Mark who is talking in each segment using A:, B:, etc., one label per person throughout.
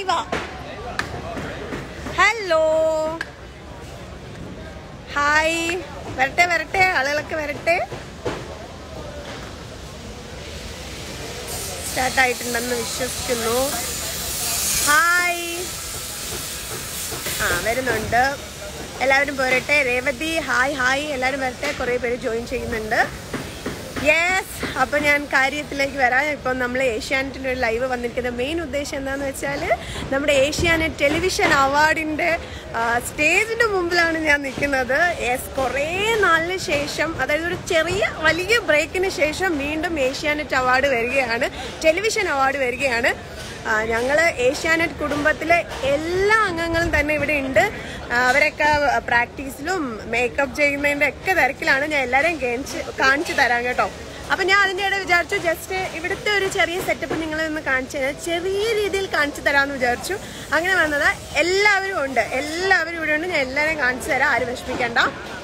A: ലൈവാ hello hi വരട്ടെ വരട്ടെ ആളുകളൊക്കെ വരട്ടെ സ്റ്റാർട്ട് ആയിട്ടുണ്ടെന്ന് വിശ്വസിക്കുന്നു ഹായ് ആ വരുന്നുണ്ട് എല്ലാവരും പോരട്ടെ രേവതി ഹായ് ഹായ് എല്ലാവരും വരട്ടെ കുറേ പേര് ജോയിൻ ചെയ്യുന്നുണ്ട് യെസ് അപ്പോൾ ഞാൻ കാര്യത്തിലേക്ക് വരാം ഇപ്പം നമ്മൾ ഏഷ്യാനെറ്റിൻ്റെ ഒരു ലൈവ് വന്നിരിക്കുന്ന മെയിൻ ഉദ്ദേശം എന്താണെന്ന് വെച്ചാൽ നമ്മുടെ ഏഷ്യാനെറ്റ് ടെലിവിഷൻ അവാർഡിൻ്റെ സ്റ്റേജിൻ്റെ മുമ്പിലാണ് ഞാൻ നിൽക്കുന്നത് യെസ് കുറേ നാളിന് ശേഷം അതായത് ഒരു ചെറിയ വലിയ ബ്രേക്കിന് ശേഷം വീണ്ടും ഏഷ്യാനെറ്റ് അവാർഡ് വരികയാണ് ടെലിവിഷൻ അവാർഡ് വരികയാണ് ഞങ്ങൾ ഏഷ്യാനെറ്റ് കുടുംബത്തിലെ എല്ലാ അംഗങ്ങളും തന്നെ ഇവിടെ ഉണ്ട് ആ, അവരൊക്കെ പ്രാക്ടീസിലും മേക്കപ്പ് ചെയ്യുന്നതിൻ്റെ ഒക്കെ തിരക്കിലാണ് ഞാൻ എല്ലാവരെയും കാണിച്ച് കാണിച്ചു തരാം കേട്ടോ അപ്പൊ ഞാൻ അതിൻ്റെ ഇടയിൽ വിചാരിച്ചു ജസ്റ്റ് ഇവിടുത്തെ ഒരു ചെറിയ സെറ്റപ്പ് നിങ്ങളെ ഒന്ന് കാണിച്ചു തരാം ചെറിയ രീതിയിൽ കാണിച്ചു തരാമെന്ന് വിചാരിച്ചു അങ്ങനെ വന്നത് എല്ലാവരും ഉണ്ട് എല്ലാവരും ഇവിടെ ഉണ്ട് ഞാൻ എല്ലാവരെയും കാണിച്ചു തരാം ആരും വിഷമിക്കണ്ട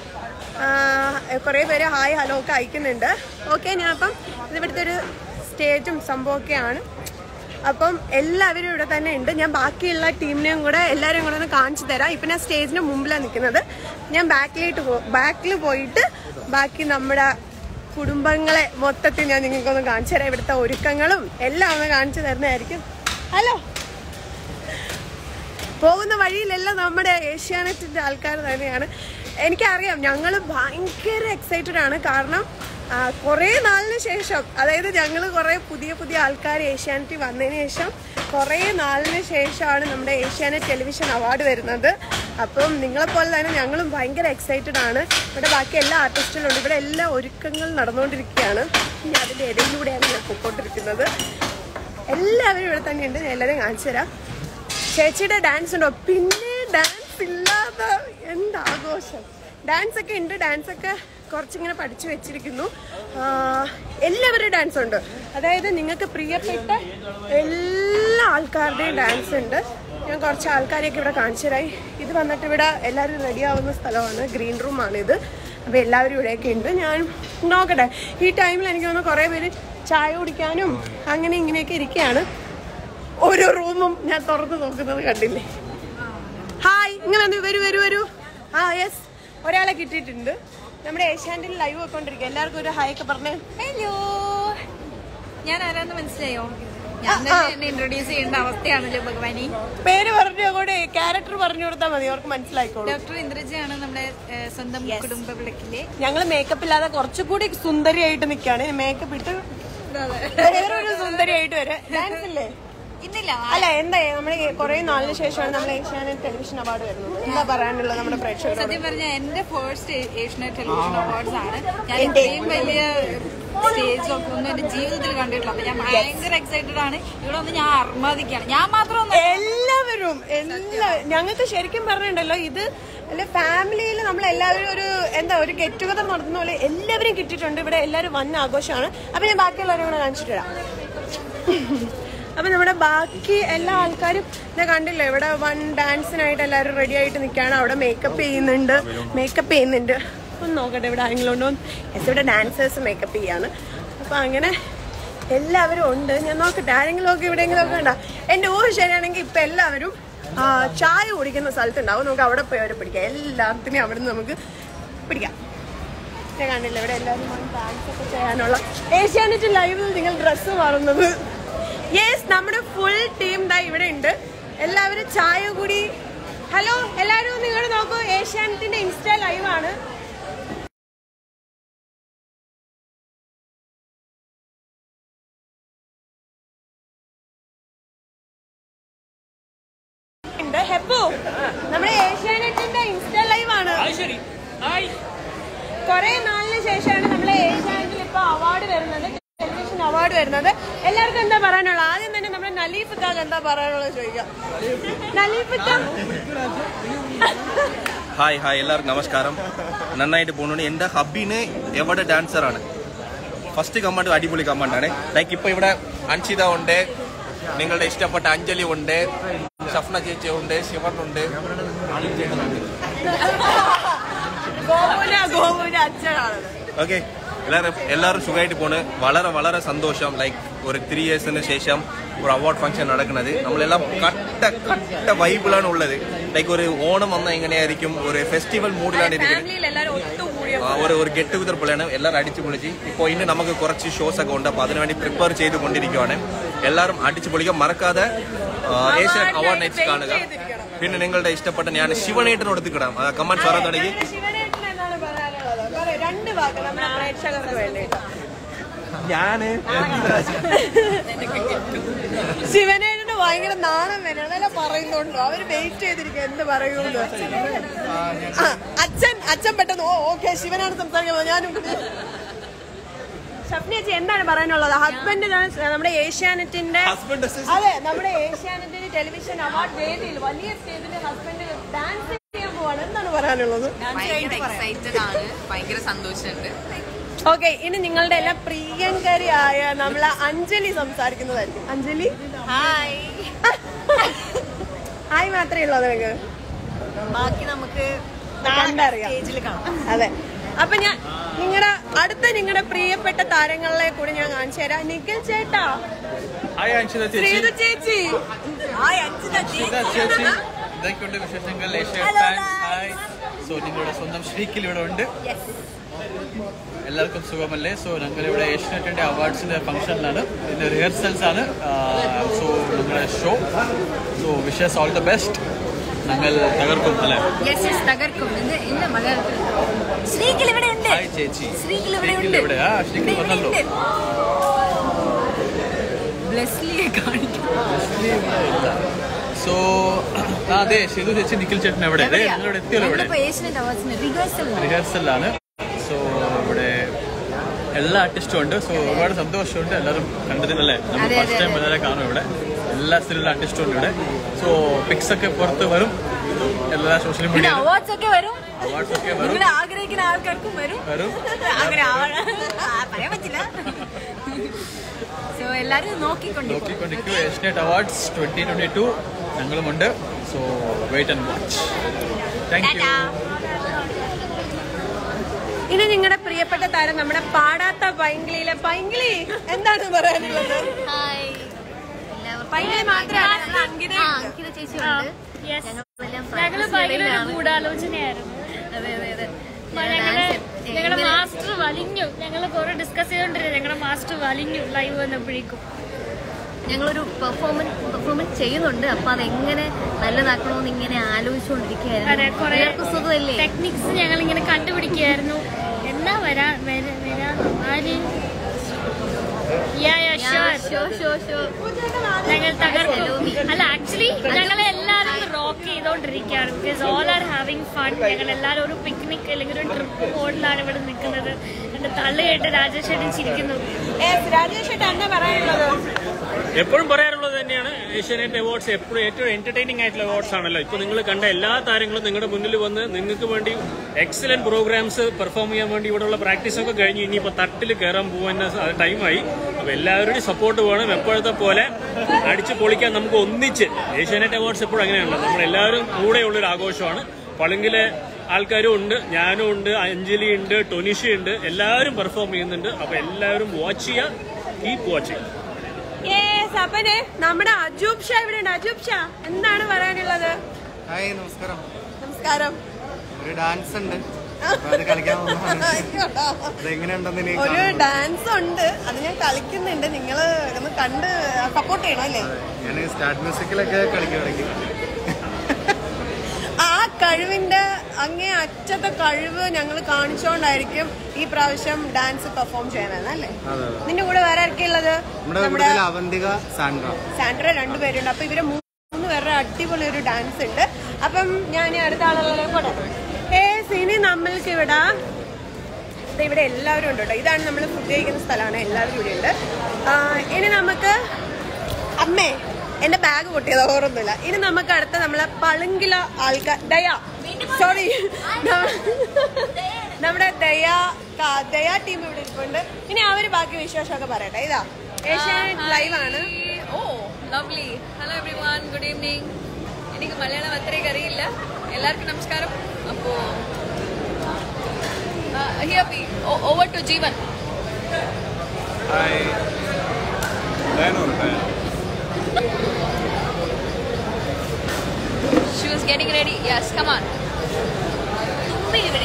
A: കുറേ പേര് ഹായ് ഹലോ ഒക്കെ അയക്കുന്നുണ്ട് ഓക്കെ ഞാൻ അപ്പം ഇത് ഇവിടുത്തെ ഒരു സ്റ്റേജും സംഭവമൊക്കെയാണ് അപ്പം എല്ലാവരും ഇവിടെ തന്നെ ഉണ്ട് ഞാൻ ബാക്കിയുള്ള ടീമിനെയും കൂടെ എല്ലാവരും കൂടെ ഒന്ന് കാണിച്ചു തരാം ഇപ്പം ഞാൻ സ്റ്റേജിന് മുമ്പിലാണ് നിൽക്കുന്നത് ഞാൻ ബാക്കിലോട്ട് പോ ബാക്കിൽ പോയിട്ട് ബാക്കി നമ്മുടെ കുടുംബങ്ങളെ മൊത്തത്തിൽ ഞാൻ നിങ്ങൾക്കൊന്ന് കാണിച്ചു തരാം ഇവിടുത്തെ ഒരുക്കങ്ങളും എല്ലാം ഒന്ന് കാണിച്ചു തരുന്നതായിരിക്കും ഹലോ പോകുന്ന വഴിയിലെല്ലാം നമ്മുടെ ഏഷ്യാനെറ്റിന്റെ ആൾക്കാർ തന്നെയാണ് എനിക്കറിയാം ഞങ്ങൾ ഭയങ്കര എക്സൈറ്റഡ് ആണ് കാരണം ആ, കുറേ നാളിന് ശേഷം അതായത് ഞങ്ങൾ കുറേ പുതിയ പുതിയ ആൾക്കാർ ഏഷ്യാനെറ്റിൽ വന്നതിന് ശേഷം കുറേ നാളിന് ശേഷമാണ് നമ്മുടെ ഏഷ്യാനെറ്റ് ടെലിവിഷൻ അവാർഡ് വരുന്നത് അപ്പം നിങ്ങളെപ്പോലെ തന്നെ ഞങ്ങളും ഭയങ്കര എക്സൈറ്റഡ് ആണ് ഇവിടെ ബാക്കി എല്ലാ ആർട്ടിസ്റ്റുകളും ഉണ്ട് ഇവിടെ എല്ലാ ഒരുക്കങ്ങൾ നടന്നുകൊണ്ടിരിക്കുകയാണ് ഇനി അതിൻ്റെ ഇടയിലൂടെയാണ് ഞാൻ പൊയ്ക്കൊണ്ടിരിക്കുന്നത് എല്ലാവരും ഇവിടെ തന്നെയുണ്ട് ഞാൻ എല്ലാവരെയും കാണിച്ചു തരാം ചേച്ചിയുടെ ഡാൻസ് ഉണ്ടോ പിന്നെ ഡാൻസ് ഇല്ലാതെ എന്താഘോഷം ഡാൻസ് ഒക്കെ ഉണ്ട് ഡാൻസ് ഒക്കെ കുറച്ചിങ്ങനെ പഠിച്ചു വെച്ചിരിക്കുന്നു ആ, എല്ലാവരുടെയും ഡാൻസ് ഉണ്ട് അതായത് നിങ്ങൾക്ക് പ്രിയപ്പെട്ട എല്ലാ ആൾക്കാരുടെയും ഡാൻസ് ഉണ്ട് ഞാൻ കുറച്ച് ആൾക്കാരെയൊക്കെ ഇവിടെ കാണിച്ചു തരായി ഇത് വന്നിട്ട് ഇവിടെ എല്ലാവരും റെഡി ആവുന്ന സ്ഥലമാണ് ഗ്രീൻ റൂമാണ് ഇത് അപ്പോൾ എല്ലാവരും ഇവിടെയൊക്കെ ഉണ്ട് ഞാൻ നോക്കട്ടെ ഈ ടൈമിൽ എനിക്ക് തോന്നുന്നു കുറേ പേര് ചായ കുടിക്കാനും അങ്ങനെ ഇങ്ങനെയൊക്കെ ഇരിക്കുകയാണ് ഓരോ റൂമും ഞാൻ തുറന്നു നോക്കുന്നത് കണ്ടില്ലേ ഹായ് ഇങ്ങനെ വന്ന് വരൂ വരൂ വരൂ ആ യെസ് ഒരാളെ കിട്ടിയിട്ടുണ്ട് നമ്മുടെ ഏഷ്യാനെറ്റിൽ ലൈവ് വെക്കൊണ്ടിരിക്കുക എല്ലാവർക്കും ഒരു ഹായ് ഒക്കെ പറഞ്ഞേ
B: ഹലോ ഞാൻ ആരാന്ന് മനസ്സിലായോ ഞാൻ തന്നെ എന്നെ ഇൻട്രൊഡ്യൂസ് ചെയ്യേണ്ട അവസ്ഥയാണല്ലോ ഭഗവാനി
A: പേര് പറഞ്ഞു അങ്ങോട്ട് ക്യാരക്ടർ പറഞ്ഞു കൊടുത്താൽ മതി അവർക്ക് മനസ്സിലായിക്കോളൂ
B: ഡോക്ടർ ഇന്ദ്രജയാണ് നമ്മുടെ ഏഹ്, സ്വന്തം കുടുംബ വിളക്കിലെ
A: ഞങ്ങൾ മേക്കപ്പ് ഇല്ലാതെ കുറച്ചുകൂടി സുന്ദരിയായിട്ട് നിൽക്കുകയാണ് മേക്കപ്പ് ഇട്ട് വേറൊരു സുന്ദരിയായിട്ട് വരെ ഡാൻസ് ഇല്ലേ
B: ഇന്നില്ല
A: അല്ല എന്താ നമ്മുടെ കുറെ നാളിന് ശേഷമാണ് നമ്മൾ ഏഷ്യാനെറ്റ് ടെലിവിഷൻ അവാർഡ് വരുന്നത് എന്താ പറയാനുള്ളത് നമ്മുടെ പ്രേക്ഷകരോട്
B: സത്യം പറഞ്ഞ എന്റെ ഫസ്റ്റ് ഏഷ്യനെറ്റ് ടെലിവിഷൻ അവാർഡ്സ് ആണ് ഞാൻ ഇത്രയും വലിയ സ്റ്റേജ് ഒക്കെ ഒന്നും എന്റെ ജീവിതത്തിൽ കണ്ടിട്ടില്ല അപ്പൊ ഞാൻ ഭയങ്കര എക്സൈറ്റഡ് ആണ് ഇവിടെ ഒന്ന് ഞാൻ അർമാദിക്കാണ് ഞാൻ മാത്രം
A: എല്ലാവരും എല്ലാ ഞങ്ങൾക്ക് ശരിക്കും പറഞ്ഞിട്ടുണ്ടല്ലോ ഇത് അല്ലെ ഫാമിലിയിൽ നമ്മൾ എല്ലാവരും ഒരു എന്താ ഒരു ഗെറ്റ് ടുഗദർ നടത്തുന്ന പോലെ എല്ലാവരും കിട്ടിയിട്ടുണ്ട് ഇവിടെ എല്ലാവരും വന്ന ആഘോഷമാണ് അപ്പൊ ഞാൻ ബാക്കിയുള്ളവരും കൂടെ കാണിച്ചിട്ട് വരാം അപ്പൊ നമ്മുടെ ബാക്കി എല്ലാ ആൾക്കാരും ഞാൻ കണ്ടില്ല ഇവിടെ വൺ ഡാൻസിനായിട്ട് എല്ലാവരും റെഡി ആയിട്ട് നിൽക്കുകയാണ് അവിടെ മേക്കപ്പ് ചെയ്യുന്നുണ്ട് മേക്കപ്പ് ചെയ്യുന്നുണ്ട് ഒന്ന് നോക്കട്ടെ ഇവിടെ ആരെങ്കിലും ഉണ്ടോ യെസ് ഇവിടെ ഡാൻസേഴ്സ് മേക്കപ്പ് ചെയ്യാണ് അപ്പൊ അങ്ങനെ എല്ലാവരും ഉണ്ട് ഞാൻ നോക്കട്ടെ ആരെങ്കിലും ഒക്കെ എവിടെയെങ്കിലും ഒക്കെ ഉണ്ടോ എന്റെ ഊഹ ശരിയാണെങ്കിൽ ഇപ്പൊ എല്ലാവരും ആ, ചായ കുടിക്കുന്ന സ്ഥലത്തുണ്ടാവും നമുക്ക് അവിടെ പോയി അവരെ പിടിക്കാം എല്ലാത്തിനെയും അവിടെ നിന്ന് നമുക്ക് പിടിക്കാം ഞാൻ കാണില്ല ഇവിടെ എല്ലാവരും ഡാൻസ് ഒക്കെ ചെയ്യാനുള്ള ഏഷ്യാനെറ്റ് ലൈവിൽ നിങ്ങൾ ഡ്രസ്സ് മാറുന്നത് യെസ് നമ്മുടെ ഫുൾ ടീം ദാ ഇവിടെ ഉണ്ട് എല്ലാവരും ചായ കൂടി ഹലോ എല്ലാവരും നിങ്ങൾ നോക്കൂ ഏഷ്യാനെറ്റിന്റെ ഇൻസ്റ്റാ ലൈവ് ആണ് ഉണ്ട് ഹെപ്പു നമ്മുടെ ഏഷ്യാനെറ്റിന്റെ ഇൻസ്റ്റാ ലൈവ് ആണ് കുറെ നാളിന് ശേഷമാണ് നമ്മളെ ഏഷ്യാനെറ്റിൽ ഇപ്പൊ അവാർഡ് വരുന്നത് ടെലിവിഷൻ അവാർഡ് വരുന്നത് എല്ലാവർക്കും എന്താ പറയാനുള്ളത് ആദ്യം തന്നെ നമ്മുടെ നലീഫ് ഇത്താക്ക് എന്താ പറയാനുള്ളത് ചോദിക്കാം നലീഫ് ഇത്ത
C: ഹായ് ഹായ് എല്ലാവർക്കും നമസ്കാരം നന്നായിട്ട് പോകുന്നുണ്ട് എൻ്റെ ഹബിന് എവിടെ ഡാൻസറാണ് ഫസ്റ്റ് കമാൻഡ് അടിപൊളി കമാൻഡാണ് ലൈക്ക് ഇപ്പോൾ ഇവിടെ അൻഷിത ഉണ്ട് നിങ്ങളുടെ ഇഷ്ടപ്പെട്ട അഞ്ജലി ഉണ്ട് ഷഫ്ന ചേച്ചി ഉണ്ട് ശിവനുണ്ട്
A: ഗോകുല ഗോകുല അച്ഛനാണ്
C: ഓക്കെ എല്ലാവരും എല്ലാവരും സുഖമായിട്ട് പോണ് വളരെ വളരെ സന്തോഷം ലൈക്ക് ഒരു ത്രീ ഇയേഴ്സിന് ശേഷം ഒരു അവാർഡ് ഫംഗ്ഷൻ നടക്കുന്നത് നമ്മളെല്ലാം കട്ട കട്ട വൈബിളാണ് ഉള്ളത് ലൈക്ക് ഒരു ഓണം വന്നാൽ എങ്ങനെയായിരിക്കും ഒരു ഫെസ്റ്റിവൽ മൂഡിലാണ് ഇരിക്കുന്നത്
B: ഫാമിലിയിൽ എല്ലാവരും ഒത്തുകൂടിയ
C: ആ, ഒരു ഒരു ഗെറ്റ് ടുഗദർ പോലെയാണ് എല്ലാവരും അടിച്ചു പൊളിച്ച് ഇപ്പോൾ ഇന്ന് നമുക്ക് കുറച്ച് ഷോസ് ഒക്കെ ഉണ്ട് അപ്പോൾ അതിനുവേണ്ടി പ്രിപ്പയർ ചെയ്തുകൊണ്ടിരിക്കുകയാണ് എല്ലാവരും അടിച്ചു പൊളിക്കാൻ മറക്കാതെ ഏഷ്യൻ അവാർഡ് നൈറ്റ്സ് കാണുക പിന്നെ നിങ്ങളുടെ ഇഷ്ടപ്പെട്ട ഞാൻ ശിവനേട്ടനോട് എത്തിക്കിടാം കമന്റ് പറയാൻ തുടങ്ങി
A: ശിവനേട്ടൻ എന്താണ് പറയാനുള്ളത് പറയൂ, രണ്ട് വാക്ക് നമ്മുടെ പ്രേക്ഷകർക്ക് വേണ്ടിയിട്ട്
C: ഞാന്
A: ശിവനേട്ടന് ഭയങ്കര നാണം വരും അതെല്ലാം പറയുന്നുണ്ടോ അവര് വെയിറ്റ് ചെയ്തിരിക്കും എന്ത് പറയുള്ളൂ ആ, അച്ഛൻ അച്ഛൻ പെട്ടെന്ന് ഓ ഓക്കെ ശിവനാണ് സംസാരിക്കുന്നത് ഞാനും ഷഫ്നി ചേച്ചി എന്താണ് പറയാനുള്ളത് ഹസ്ബൻഡ് നമ്മുടെ ഏഷ്യാനെറ്റിന്റെ
C: ഹസ്ബൻഡ്
A: അതെ നമ്മുടെ ഏഷ്യാനെറ്റിന്റെ ടെലിവിഷൻ അവാർഡ് വേദിയിൽ വലിയ സ്റ്റേജിൽ ഹസ്ബൻഡ് ഡാൻസ് ചെയ്യാൻ പോവാണ് എന്താണ് പറയാനുള്ളത്
D: ഭയങ്കര എക്സൈറ്റഡ് ആണ് ഭയങ്കര സന്തോഷമുണ്ട്
A: ഓക്കെ ഇനി നിങ്ങളുടെ എല്ലാം പ്രിയങ്കരിയായ നമ്മളെ അഞ്ജലി സംസാരിക്കുന്നതായിരിക്കും അഞ്ജലി
D: ഹായ്
A: ഹായ് മാത്രമേ ഉള്ളൂ നിങ്ങൾക്ക്
D: ബാക്കി നമുക്ക്
A: കണ്ടറിയാം
D: സ്റ്റേജിൽ കാണാം
A: അതെ അപ്പൊ ഞാൻ നിങ്ങളുടെ അടുത്ത നിങ്ങളുടെ പ്രിയപ്പെട്ട താരങ്ങളെ കൂടി ഞാൻ കാണിച്ചു തരാം നിഖിൽ ചേട്ടാ
E: ഹായ് അൻഷിത ചേച്ചി
A: ശ്രീതു ചേച്ചി
E: അൻഷിത ചേച്ചി ഇതൊക്കെയുണ്ട് വിശേഷങ്ങൾ ഏഷ്യ ഫാൻസ് ഹായ് സോ നിങ്ങളുടെ സ്വന്തം ശ്രീക്കിൽ ഇവിടെ ഉണ്ട് എല്ലാവർക്കും സുഖമല്ലേ സോ ഞങ്ങൾ ഇവിടെ ഏഷ്യനെറ്റിന്റെ അവാർഡ്സിന്റെ ഫംഗ്ഷനിലാണ് ഇതിന്റെ റിഹേഴ്സൽസ് ആണ് സോ നിങ്ങളുടെ show so wishes all the best ഞങ്ങൾ തകർക്കും അല്ലേ
B: യെസ് യെസ് തകർക്കും ഇന്ന് ഇന്ന് മലയാളത്തിൽ ശ്രീകിൽ ഇവിടെ ഉണ്ട്
E: ഹായ് ചേച്ചി
B: ശ്രീകിൽ ഇവിടെ
E: ശ്രീക്കിൽ
B: ഉണ്ട്
E: ഇവിടെ ആ ശ്രീക്കിൽ വന്നല്ലോ
B: ബ്ലെസ്ലിയെ കാണിക്കും
E: സോ അതെ ഷിതു ചേച്ചി നിഖിൽ ചേട്ടൻ എവിടെ അതെ നിങ്ങളിവിടെ എത്തിയല്ലോ ഇവിടെ
B: ഞങ്ങളിപ്പോ ഏഷ്യനെറ്റ് അവാർഡ്സിന് റിഹേഴ്സൽ
E: റിഹേഴ്സലാണ് സോ ഇവിടെ എല്ലാ ആർട്ടിസ്റ്റും ഉണ്ട് സോ ഒരുപാട് സന്തോഷമുണ്ട് എല്ലാവരും കണ്ടതിനല്ലേ നമ്മൾ
B: അതെ,
E: ഫസ്റ്റ് ടൈം
B: അതെ.
E: എല്ലാവരും കാണും ഇവിടെ എല്ലാ സ്ഥലത്തുള്ള ആർട്ടിസ്റ്റും ഉണ്ട് ഇവിടെ സോ പിക്സ് ഒക്കെ പുറത്ത് വരും എല്ലാ സോഷ്യൽ
B: പിന്നെ
E: മീഡിയ
B: അവാർഡ്സ് ഒക്കെ വരും
E: അവാർഡ്സ് ഒക്കെ വരും
B: നിങ്ങൾ ആഗ്രഹിക്കുന്ന ആൾക്കാർക്കും വരും
E: വരും
B: അങ്ങനെ ആവണം ആ, പറയാൻ പറ്റില്ല സോ എല്ലാരും നോക്കിക്കൊണ്ടിരിക്കും
E: നോക്കിക്കൊണ്ടിരിക്കും Asianet awards twenty twenty two ഞങ്ങളുമുണ്ട് so wait and watch thank you
A: ഇനി നിങ്ങളുടെ പ്രിയപ്പെട്ട താരം നമ്മുടെ പാടാത്ത പൈങ്കിളിയിലെ പൈങ്കിളി എന്താണ് പറയാനുള്ളത്
F: ഹായ്
A: പൈങ്കിളി മാത്രമല്ല അങ്കിത
F: ആ അങ്കിത ചേച്ചി ഉണ്ട് ഞങ്ങളെല്ലാം
G: ഞങ്ങള് ഭയങ്കര ഒരു ഗൂഢാലോചനയായിരുന്നു
F: അതെ അതെ അതെ
G: ഞങ്ങള് ഞങ്ങളുടെ മാസ്റ്റർ വലിഞ്ഞു ഞങ്ങൾ കുറെ ഡിസ്കസ് ചെയ്തോണ്ടിരുന്നു ഞങ്ങളുടെ മാസ്റ്റർ വലിഞ്ഞു ലൈവ് വന്നപ്പോഴേക്കും
F: ഞങ്ങളൊരു പെർഫോമൻസ് പെർഫോമൻസ് ചെയ്യുന്നുണ്ട് അപ്പൊ അതെങ്ങനെ നല്ലതാക്കണമെന്ന് ഇങ്ങനെ
G: അതെ
F: ആലോചിച്ചുകൊണ്ടിരിക്കുകയായിരുന്നു
G: കുറെ
F: എല്ലാവർക്കും സുഖമല്ലേ
G: ടെക്നിക്സ് ഞങ്ങൾ ഇങ്ങനെ കണ്ടുപിടിക്കുകയായിരുന്നു എന്നാ വരാ വര- വരാ ആര് Yeah, yeah, sure.
F: Show show show
G: ഞങ്ങൾ തകർക്കും അല്ല ആക്ച്വലി ഞങ്ങൾ എല്ലാവരും റോക്ക് ചെയ്തോണ്ടിരിക്കുകയാണ് because all are having fun ഞങ്ങൾ എല്ലാവരും ഒരു പിക്നിക് അല്ലെങ്കിൽ ഒരു ട്രിപ്പ് മോഡിലാണ് ഇവിടെ നിൽക്കുന്നത് എന്റെ തള്ളു കേട്ട് രാജേഷ് ചേട്ടൻ ചിരിക്കുന്നു
A: രാജേഷ് ചേട്ടാ എന്താ പറയാനുള്ളത്
H: എപ്പോഴും പറയാറുള്ളത് തന്നെയാണ് ഏഷ്യാനെറ്റ് അവാർഡ്സ് എപ്പോഴും ഏറ്റവും എന്റർടൈനിങ് ആയിട്ടുള്ള അവാർഡ്സ് ആണല്ലോ ഇപ്പൊ നിങ്ങൾ കണ്ട എല്ലാ താരങ്ങളും നിങ്ങളുടെ മുന്നിൽ വന്ന് നിങ്ങൾക്ക് വേണ്ടി എക്സലന്റ് പ്രോഗ്രാംസ് പെർഫോം ചെയ്യാൻ വേണ്ടി ഇവിടെയുള്ള പ്രാക്ടീസ് ഒക്കെ കഴിഞ്ഞ് ഇനിയിപ്പോൾ തട്ടിൽ കയറാൻ പോകുന്ന ടൈമായി അപ്പൊ എല്ലാവരുടെയും സപ്പോർട്ട് വേണം എപ്പോഴത്തെ പോലെ അടിച്ചു പൊളിക്കാൻ നമുക്ക് ഒന്നിച്ച് ഏഷ്യാനെറ്റ് അവാർഡ്സ് എപ്പോഴും അങ്ങനെയാണല്ലോ നമ്മൾ എല്ലാവരും കൂടെയുള്ളൊരു ആഘോഷമാണ് പളുങ്കിലെ ആൾക്കാരും ഉണ്ട് ഞാനും ഉണ്ട് അഞ്ജലി ഉണ്ട് ടൊനിഷ ഉണ്ട് എല്ലാവരും പെർഫോം ചെയ്യുന്നുണ്ട് അപ്പൊ എല്ലാവരും വാച്ച് ചെയ്യുക കീപ് വാച്ചിങ്
A: യേസ് അപ്പനെ നമ്മുടെ അജൂബ് ഷാ ഇവിടെ ഉണ്ട് അജൂബ് ഷാ എന്താണ് പറയാനുള്ളത്
I: ഹായ് നമസ്കാരം
A: നമസ്കാരം
I: ഒരു ഡാൻസ് ഉണ്ട് അപ്പൊ അത് കളിക്കാൻ വന്നതാണ്
A: ആയിക്കോട്ടെ.
I: അതെങ്ങനെയുണ്ടെന്ന് ഇനി
A: ഒരു
I: കാണണം.
A: ഡാൻസ് ഉണ്ട് അത് ഞാൻ കളിക്കുന്നുണ്ട് നിങ്ങള് ഒന്ന് കണ്ട് സപ്പോർട്ട് ചെയ്യണം അല്ലേ
I: ഞാൻ സ്റ്റാർട്ട് മ്യൂസിക്കിലൊക്കെ കളിക്കും ഇടയ്ക്ക്
A: ആ കഴിവിന്റെ അങ്ങേ അറ്റത്തെ കഴിവ് ഞങ്ങൾ കാണിച്ചോണ്ടായിരിക്കും ഈ പ്രാവശ്യം ഡാൻസ് പെർഫോം ചെയ്യാനാണ് അല്ലേ
I: അതെ അതെ
A: നിന്റെ കൂടെ വേറെ ആർക്കുള്ളത്
I: നമ്മുടെ കൂടുതൽ അവന്തിക സാൻഡ്ര
A: സാൻഡ്ര രണ്ടുപേരുണ്ട് അപ്പൊ ഇവര് മൂന്ന് പേരുടെ അടിപൊളി ഒരു ഡാൻസ് ഉണ്ട് അപ്പം ഞാൻ ഇനി അടുത്ത ആളുകളെ കൂടെ ഏ സിനി നമ്മൾക്ക് ഇവിടെ ദേ ഇവിടെ എല്ലാവരും ഉണ്ട് കേട്ടോ ഇതാണ് നമ്മൾ ഫുഡ് കഴിക്കുന്ന സ്ഥലമാണ് എല്ലാവരും ഇവിടെ ഉണ്ട് ആ, ഇനി നമുക്ക് അമ്മേ എന്റെ ബാഗ് പൊട്ടിയത് ഓർമ്മയില്ല ഇനി നമുക്ക് അടുത്ത നമ്മളെ പളുങ്കില ആൾക്കാർ ദയ സോറി നമ്മുടെ ദയ ക- ദയ ടീം ഇവിടെ ഇരിപ്പുണ്ട് ഇനി അവര് ബാക്കി വിശേഷമൊക്കെ പറയട്ടെ ഇതാ ഏഷ്യാനെറ്റ് ലൈവ് ആണ്
B: oh lovely hello everyone good evening എനിക്ക് മലയാളം അത്രയ്ക്ക് അറിയില്ല എല്ലാവർക്കും നമസ്കാരം അപ്പോ here be over to Jeevan
E: hi
B: She was getting ready. Yes, come on. തുമ്പി ഇവിടെ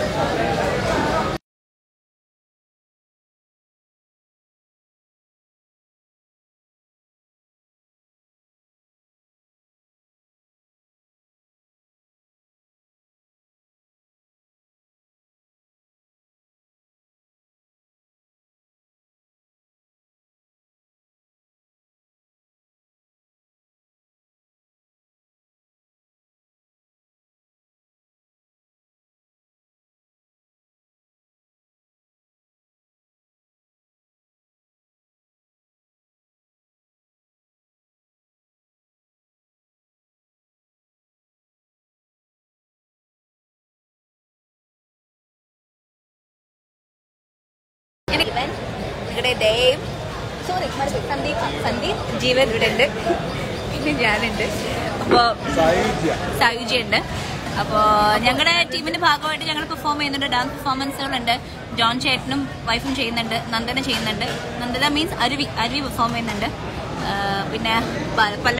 B: എനിക്ക് ഇവൻ ഇവിടെ ദേവ് സോറി സന്ദീപ് സന്ദീപ് ജീവൻ ഇവിടെ ഉണ്ട് പിന്നെ ഞാനുണ്ട് അപ്പോൾ സായുജി ഉണ്ട് അപ്പോൾ ഞങ്ങളുടെ ടീമിന്റെ ഭാഗമായിട്ട് ഞങ്ങൾ പെർഫോം ചെയ്യുന്നുണ്ട് ഡാൻസ് പെർഫോമൻസുകളുണ്ട് ജോൺ ചേട്ടനും വൈഫും ചെയ്യുന്നുണ്ട് നന്ദന ചെയ്യുന്നുണ്ട് നന്ദന മീൻസ് അരുവി അരുവി പെർഫോം ചെയ്യുന്നുണ്ട് ആ, പിന്നെ പ- പല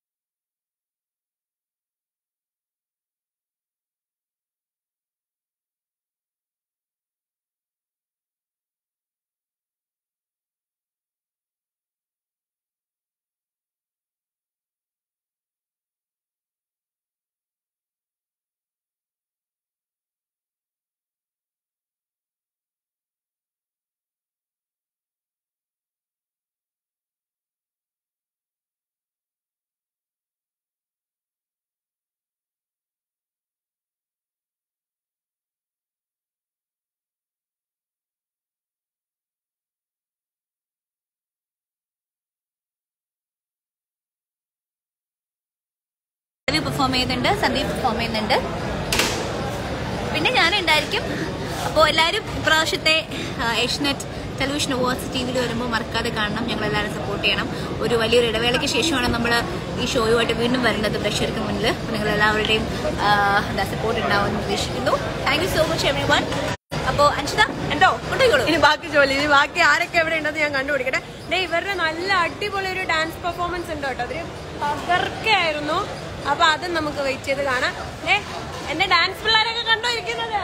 B: രവി പെർഫോം ചെയ്യുന്നുണ്ട് സന്ദീപ് പെർഫോം ചെയ്യുന്നുണ്ട് പിന്നെ ഞാൻ ഉണ്ടായിരിക്കും അപ്പോൾ എല്ലാവരും ഇപ്രാവശ്യത്തെ ആ, ഏഷ്യനെറ്റ് ടെലിവിഷൻ അവാർഡ്സ് ടി വിയിൽ വരുമ്പോൾ മറക്കാതെ കാണണം ഞങ്ങൾ എല്ലാവരും സപ്പോർട്ട് ചെയ്യണം ഒരു വലിയൊരു ഇടവേളയ്ക്ക് ശേഷമാണ് നമ്മൾ ഈ ഷോയുമായിട്ട് വീണ്ടും വരുന്നത് പ്രേക്ഷകർക്ക് മുന്നിൽ അപ്പോൾ നിങ്ങൾ എല്ലാവരുടെയും ആ, എന്താ സപ്പോർട്ട് ഉണ്ടാവുമെന്ന് പ്രതീക്ഷിക്കുന്നു thank you so much everyone അപ്പോൾ അൻഷിത എന്തോ കൊണ്ടുപോയിക്കോളൂ
A: ഇനി ബാക്കി ജോലി ഇനി ബാക്കി ആരൊക്കെ എവിടെ ഉണ്ടെന്ന് ഞാൻ കണ്ടുപിടിക്കട്ടെ ദേ ഇവരുടെ നല്ല അടിപൊളി ഒരു ഡാൻസ് പെർഫോമൻസ് ഉണ്ട് കേട്ടോ അതിന് തകർക്കയായിരുന്നു അപ്പൊ അതും നമുക്ക് വെയിറ്റ് ചെയ്ത് കാണാം ഏ എന്റെ ഡാൻസ് പിള്ളേരൊക്കെ കണ്ടോ ഇരിക്കുന്നത്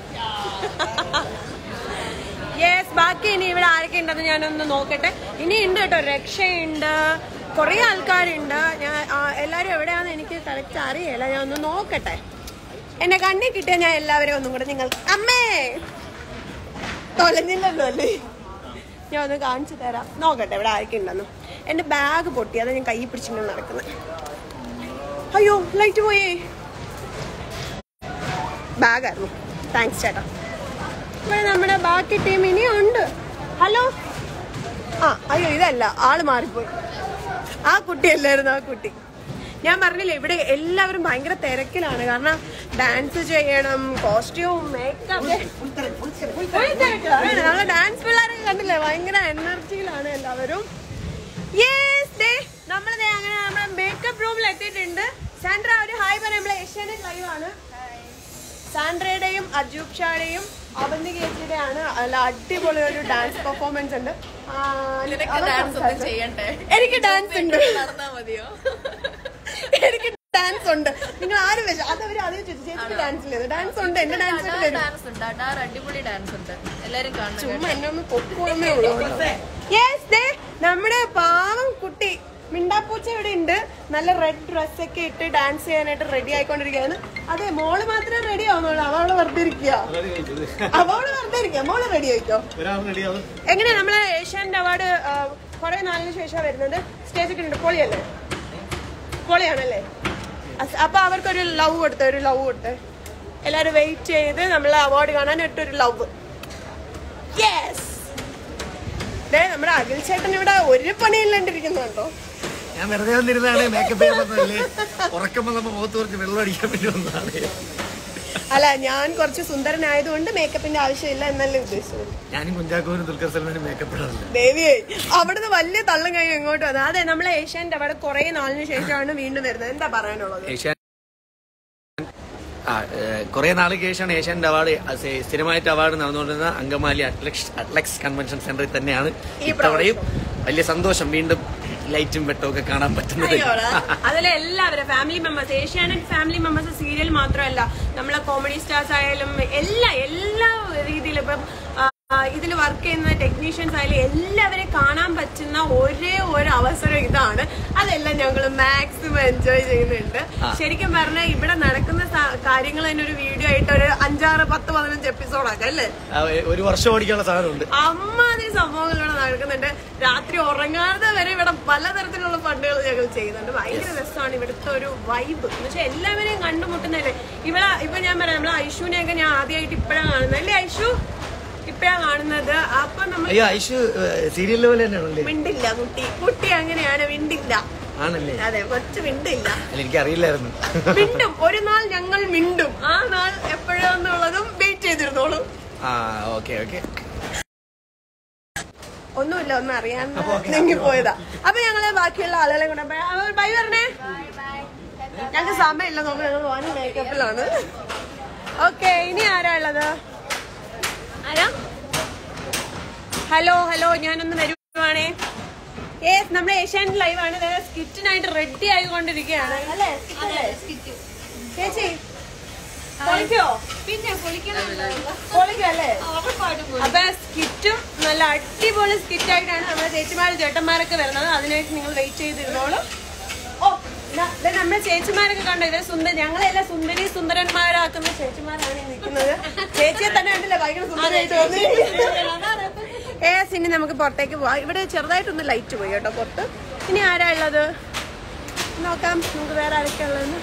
A: യെസ് ബാക്കി ഇനി ഇവിടെ ആരൊക്കെ ഉണ്ടെന്ന് ഞാനൊന്ന് നോക്കട്ടെ ഇനി ഉണ്ട് കേട്ടോ രക്ഷയുണ്ട് കുറെ ആൾക്കാരുണ്ട് ഞാൻ ആ, എല്ലാരും എവിടെയാന്ന് എനിക്ക് കറക്റ്റ് അറിയില്ല ഞാൻ ഒന്ന് നോക്കട്ടെ എന്നെ കണ്ണി കിട്ടിയ ഞാൻ എല്ലാവരെയും ഒന്നും കൂടെ നിങ്ങൾ അമ്മേ തൊലഞ്ഞില്ലല്ലോ അല്ലേ ഞാൻ ഒന്ന് കാണിച്ചു തരാം നോക്കട്ടെ ഇവിടെ ആരൊക്കെ ഉണ്ടെന്ന് എന്റെ ബാഗ് പൊട്ടി അതാ ഞാൻ കൈ പിടിച്ചിങ്ങനെ നടക്കുന്നത് അയ്യോ ലൈറ്റ് പോയേ ബാഗായിരുന്നു താങ്ക്സ് ചേട്ടാ ഇവിടെ നമ്മുടെ ബാക്കി ടീം ഇനിയും ഉണ്ട് ഹലോ ആ അയ്യോ ഇതല്ല ആള് മാറിപ്പോയി ആ കുട്ടിയല്ലായിരുന്നു ആ കുട്ടി ഞാൻ പറഞ്ഞില്ലേ ഇവിടെ എല്ലാവരും ഭയങ്കര തിരക്കിലാണ് കാരണം ഡാൻസ് ചെയ്യണം കോസ്റ്റ്യൂം മേക്കപ്പ് നമ്മളെ ഡാൻസ് പിള്ളേരൊക്കെ കണ്ടില്ലേ ഭയങ്കര എനർജിയിലാണ് എല്ലാവരും യെസ് ദേ നമ്മൾ അങ്ങനെ നമ്മുടെ മേക്കപ്പ് റൂമിൽ എത്തിയിട്ടുണ്ട് സാൻഡ്ര ഒരു ഹായ് പറയാം നമ്മളെ ഏഷ്യാനെറ്റ് ലൈവ് ആണ് സാൻഡ്രയുടെയും അജൂബ് ഷായുടെയും അവന്തി ചേച്ചിയുടെ ആണ് അല്ല അടിപൊളി ഒരു ഡാൻസ് പെർഫോമൻസ് ഉണ്ട് ആ, അവർ സംസാരിച്ചു. എനിക്ക് ഡാൻസ് ഉണ്ട് എനിക്ക് ഡാൻസ് ഉണ്ട് നിങ്ങൾ ആരും വെച്ചു അതവര് അതേ ചോദിച്ചു ചേച്ചിക്ക് ഡാൻസ് ഇല്ലേ ഡാൻസ് ഉണ്ട് എന്റെ ഡാൻസ് വരും
B: ഡാൻസ് ഉണ്ട് അടാർ അടിപൊളി ഡാൻസ് ഉണ്ട് എല്ലാരും കാണണം
A: ചുമ്മാ എന്നെ ഒന്ന് പൊക്കോളമേ ഉള്ളൂ യെസ് ദേ നമ്മുടെ പാവം കുട്ടി മിണ്ടാപ്പൂച്ച ഇവിടെ ഉണ്ട് നല്ല റെഡ് ഡ്രസ് ഒക്കെ ഇട്ട് ഡാൻസ് ചെയ്യാനായിട്ട് റെഡി ആയിക്കൊണ്ടിരിക്കുകയാണ് അതെ മോള് മാത്രമേ റെഡി ആവുന്നുള്ളൂ അവള് വെറുതെ ഇരിക്കുക അവള് വെറുതെ ഇരിക്കുക മോള് റെഡി ആയിക്കോ എങ്ങനെയാ നമ്മളെ ഏഷ്യാനെറ്റ് അവാർഡ് കുറെ നാളിന് ശേഷം വരുന്നത് സ്റ്റേജ് ഒക്കെ ഉണ്ട് പൊളിയല്ലേ പൊളിയാണല്ലേ അസ്- അപ്പൊ അവർക്കൊരു ലവ് കൊടുത്ത ഒരു ലവ് കൊടുത്ത് എല്ലാരും വെയിറ്റ് ചെയ്ത് നമ്മളെ അവാർഡ് കാണാൻ ഇട്ടൊരു ലവ് യെസ് ദേ നമ്മുടെ അഖിൽ ചേട്ടൻ ഇവിടെ ഒരു പണിയില്ലാണ്ടിരിക്കുന്നു കേട്ടോ
I: ഞാൻ വെറുതെ വന്നിരുന്നാണ് മേക്കപ്പ് ചെയ്യാൻ വന്നതല്ലേ ഉറക്കം വന്നപ്പോ മുഖത്ത് കുറച്ച് വെള്ളം അടിക്കാൻ വേണ്ടി വന്നതാണ്
A: അല്ല ഞാൻ കുറച്ച് സുന്ദരനായതുകൊണ്ട് മേക്കപ്പിന്റെ ആവശ്യമില്ല എന്നല്ലേ ഉദ്ദേശിച്ചത്
I: ഞാനും കുഞ്ചാക്കോനും ദുൽഖർ സൽമാനും മേക്കപ്പ് ഇടാറില്ല
A: ദേവിയെ അവിടുന്ന് വലിയ തള്ളം കഴിഞ്ഞ് ഇങ്ങോട്ട് വന്നത് അതെ നമ്മളെ ഏഷ്യാന്റെ അവിടെ കുറെ നാളിന് ശേഷമാണ് വീണ്ടും വരുന്നത് എന്താ പറയാനുള്ളത്
I: ഏഷ്യാൻ ആ കുറെ നാൾക്ക് ശേഷമാണ് ഏഷ്യാനെറ്റ് അവാർഡ് സ്ഥിരമായിട്ട് അവാർഡ് നടന്നുകൊണ്ടിരുന്ന അങ്കമാലി അറ്റ്ലക്സ് അറ്റ്ലക്സ് കൺവെൻഷൻ സെന്ററിൽ തന്നെയാണ് ഇത്തവണയും വലിയ സന്തോഷം വീണ്ടും ലൈറ്റും വെട്ടവും ഒക്കെ കാണാൻ പറ്റുന്നത്
A: അയ്യോടാ. അതിലെ എല്ലാവരും family members Asianet family members serial മാത്രമല്ല നമ്മളെ കോമഡി സ്റ്റാർസ് ആയാലും എല്ലാ എല്ലാ രീതിയിലും ഇപ്പം ഇതിൽ വർക്ക് ചെയ്യുന്ന ടെക്നീഷ്യൻസ് ആയാലും എല്ലാവരെയും കാണാൻ പറ്റുന്ന ഒരേ ഒരു അവസരം ഇതാണ് അതെല്ലാം ഞങ്ങൾ മാക്സിമം എൻജോയ് ചെയ്യുന്നുണ്ട് ശരിക്കും പറഞ്ഞാൽ ഇവിടെ നടക്കുന്ന സ- കാര്യങ്ങൾ തന്നെ ഒരു വീഡിയോ ആയിട്ട് ഒരു അഞ്ചാറ് പത്ത് പതിനഞ്ച് എപ്പിസോഡാക്കാം അല്ലേ
I: ആ, ഒരു വർഷം ഓടിക്കാനുള്ള സാധനമുണ്ട്
A: അമ്മാതിരി സംഭവങ്ങൾ ഇവിടെ നടക്കുന്നുണ്ട് രാത്രി ഉറങ്ങാതെ വരെ ഇവിടെ പലതരത്തിലുള്ള ഫണ്ടുകൾ ഞങ്ങൾ ചെയ്യുന്നുണ്ട് ഭയങ്കര രസമാണ് ഇവിടുത്തെ ഒരു വൈബ് എന്ന് വെച്ചാൽ എല്ലാവരെയും കണ്ടുമുട്ടുന്നതല്ലേ ഇവിടെ ഇപ്പൊ ഞാൻ പറയാം നമ്മളെ ഐഷുവിനെയൊക്കെ ഞാൻ ആദ്യമായിട്ട് ഇപ്പഴാണ് കാണുന്നത് അല്ലേ ഐഷു ഇപ്പഴാണ് കാണുന്നത് അപ്പൊ നമ്മൾ
I: അയ്യോ ഐഷു സീരിയൽ പോലെ തന്നെയാണല്ലേ
A: മിണ്ടില്ല കുട്ടി കുട്ടി അങ്ങനെയാണ് മിണ്ടില്ല
I: ആണല്ലേ
A: അതെ കൊച്ചു മിണ്ടില്ല
I: അല്ല എനിക്ക് അറിയില്ലായിരുന്നു
A: മിണ്ടും ഒരു നാൾ ഞങ്ങൾ മിണ്ടും ആ നാൾ എപ്പോഴാന്നുള്ളതും വെയിറ്റ് ചെയ്തിരുന്നോളൂ
I: ആ ഓക്കെ ഓക്കെ
A: ഒന്നുമില്ല ഒന്നും അറിയാൻ നീങ്ങി പോയതാ അപ്പൊ ഞങ്ങള് ബാക്കിയുള്ള ആളുകളെ കൊണ്ട് ബൈ പറഞ്ഞേ ഞങ്ങൾക്ക് സമയമില്ല നോക്കാം ഞങ്ങൾ വൺ മേക്കപ്പിലാണ് ഓക്കെ ഇനി ആരാ ഉള്ളത് ആരാ ഹലോ ഹലോ ഞാനൊന്ന് വരുവാണേ ഏസ് നമ്മുടെ ഏഷ്യാനെറ്റ് ലൈവ് ആണ് സ്കിറ്റിനായിട്ട് റെഡി ആയിക്കൊണ്ടിരിക്കുകയാണ് അല്ലേ ചേച്ചി പൊളിക്കോ
B: പിന്നെ പൊളിക്കണം
A: പൊളിക്കും അല്ലേ അപ്പൊ സ്കിറ്റും നല്ല അടിപൊളി സ്കിറ്റ് ആയിട്ടാണ് നമ്മുടെ ചേച്ചിമാരും ചേട്ടന്മാരൊക്കെ വരുന്നത് അതിനായിട്ട് നിങ്ങൾ വെയിറ്റ് ചെയ്തിരുന്നോളൂ ഓ ന- ദേ നമ്മുടെ ചേച്ചിമാരൊക്കെ കണ്ടോ ഇവര് സുന്ദര ഞങ്ങളെല്ലാം സുന്ദരി സുന്ദരന്മാരാക്കുന്ന ചേച്ചിമാരാണ് ഈ നിൽക്കുന്നത് ചേച്ചിയെ തന്നെ കണ്ടില്ലേ ഭയങ്കര സുന്ദരമായിട്ട് വന്നിരിക്കുന്നത് ഏസ് ഇനി നമുക്ക് പുറത്തേക്ക് പോവാം ഇവിടെ ചെറുതായിട്ടൊന്ന് ലൈറ്റ് പോയി കേട്ടോ പുറത്ത് ഇനി ആരാ ഉള്ളത് നോക്കാം നമുക്ക് വേറെ ആരൊക്കെ ഉള്ളതെന്ന്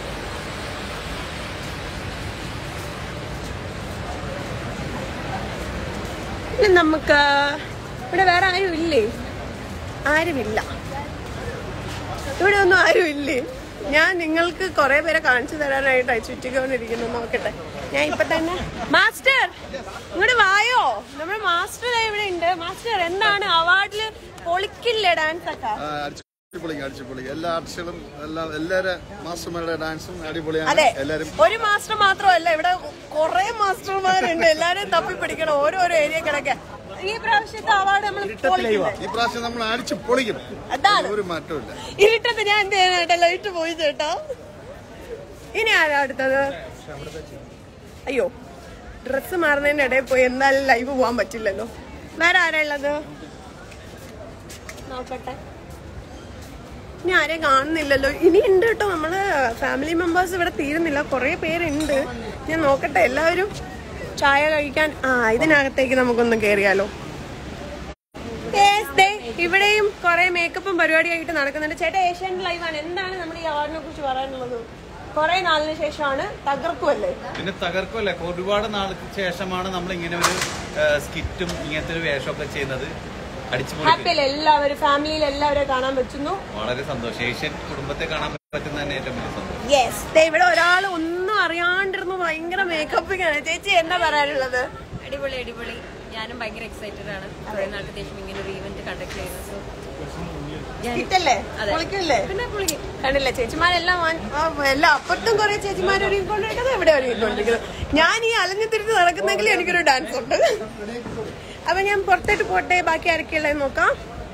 A: ഇനി നമുക്ക് ഇവിടെ വേറെ ആരും ഇല്ലേ ആരുമില്ല ഇവിടെ ഒന്നും ആരും ഇല്ലേ ഞാൻ നിങ്ങൾക്ക് കുറെ പേരെ കാണിച്ചു തരാനായിട്ട് ചുറ്റിക്കൊണ്ടിരിക്കുന്നു നോക്കട്ടെ ഞാൻ ഇപ്പൊ തന്നെ മാസ്റ്റർ ഇങ്ങോട്ട് വായോ നമ്മുടെ മാസ്റ്റർ ദേ ഇവിടെ ഉണ്ട് മാസ്റ്റർ എന്താണ് അവാർഡില് പൊളിക്കില്ലേ ഡാൻസ് ഒക്കെ
J: അടിപൊളി അടിച്ചുപൊളി എല്ലാ ആർട്ടിസ്റ്റുകളും എല്ലാം എല്ലാവരുടെ മാസ്റ്റർമാരുടെ ഡാൻസും അടിപൊളിയാണ്
A: അതെ
J: എല്ലാരും
A: ഒരു മാസ്റ്റർ മാത്രമല്ല ഇവിടെ കുറെ മാസ്റ്റർമാരുണ്ട് എല്ലാരും തപ്പി പിടിക്കണം ഓരോരോ ഏരിയ കിടക്കാൻ ഈ പ്രാവശ്യത്തെ അവാർഡ് നമ്മൾ പൊളിക്കില്ലേ?
J: ഈ പ്രാവശ്യം നമ്മൾ അടിച്ചു പൊളിക്കും
A: അതാണ്
J: ഒരു മാറ്റവും
A: ഇരുട്ടത്ത് ഞാൻ എന്ത് ചെയ്യാനായിട്ട് ലൈറ്റ് പോയി ചേട്ടാ ഇനി ആരാ അടുത്തത് അയ്യോ ഡ്രസ്സ് മാറുന്നതിന്റെ ഇടയിൽ പോയി എന്തായാലും ലൈവ് പോകാൻ പറ്റില്ലല്ലോ വേറെ ആരാ ഉള്ളത് നോക്കട്ടെ ഇനി ആരെയും കാണുന്നില്ലല്ലോ ഇനി ഉണ്ട് കേട്ടോ നമ്മള് ഫാമിലി മെമ്പേഴ്സ് ഇവിടെ തീരുന്നില്ല കുറെ പേരുണ്ട് ഞാൻ നോക്കട്ടെ എല്ലാവരും ചായ കഴിക്കാൻ ആ ഇതിനകത്തേക്ക് നമുക്കൊന്ന് കേറിയാലോ Yes, ദേ, ഇവിടെയും കുറെ മേക്കപ്പും പരിപാടിയായിട്ട് നടക്കുന്നുണ്ട് ചേട്ടാ ഏഷ്യൻ ലൈവ് ആണ് എന്താണ് നമ്മുടെ ഈ അവാർഡിനെ കുറിച്ച് പറയാനുള്ളത് കുറെ നാളിന് ശേഷമാണ് തകർക്കുമല്ലേ
E: പിന്നെ തകർക്കുമല്ലേ ഒരുപാട് നാൾക്ക് ശേഷമാണ് നമ്മൾ ഇങ്ങനെ ഒരു സ്കിറ്റും ഇങ്ങനത്തെ ഒരു വേഷമൊക്കെ ചെയ്യുന്നത് അടിച്ചു
A: ഹാപ്പി അല്ലേ എല്ലാവരും ഫാമിലിയിൽ എല്ലാവരെയും കാണാൻ പറ്റുന്നു
E: വളരെ സന്തോഷം ഏഷ്യൻ കുടുംബത്തെ കാണാൻ പറ്റുന്ന തന്നെ ഏറ്റവും വലിയ സന്തോഷം
A: യെസ് ഇവിടെ ഒരാൾ ഒന്നും അറിയാണ്ടിരുന്നു ഭയങ്കര മേക്കപ്പിംഗ് ആണ് ചേച്ചി എന്താ പറയാനുള്ളത്
F: അടിപൊളി അടിപൊളി ഞാനും ഭയങ്കര എക്സൈറ്റഡ് ആണ് കുറെ നാൾക്ക് ശേഷം ഇങ്ങനെ ഒരു ഈവന്റ് കണ്ടക്ട് ചെയ്യുന്നത്
A: കിട്ടല്ലേ
F: അതെ.
A: പൊളിക്കല്ലേ
F: പിന്നെ പൊളിക്കും
A: കണ്ടില്ലേ ചേച്ചിമാരെല്ലാം വാൻ- ആ, എല്ലാം അപ്പുറത്തും കുറെ ചേച്ചിമാർ ഒരുങ്ങിക്കൊണ്ടിരിക്കുന്നത് ഇവിടെ ഒരുങ്ങിക്കൊണ്ടിരിക്കുന്നത് ഞാൻ ഈ അലഞ്ഞു തിരിഞ്ഞ് നടക്കുന്നെങ്കിൽ എനിക്കൊരു ഡാൻസ് ഉണ്ട് അപ്പൊ ഞാൻ പുറത്തോട്ട് പോട്ടെ ബാക്കി ആരൊക്കെയുള്ളത് നോക്കാം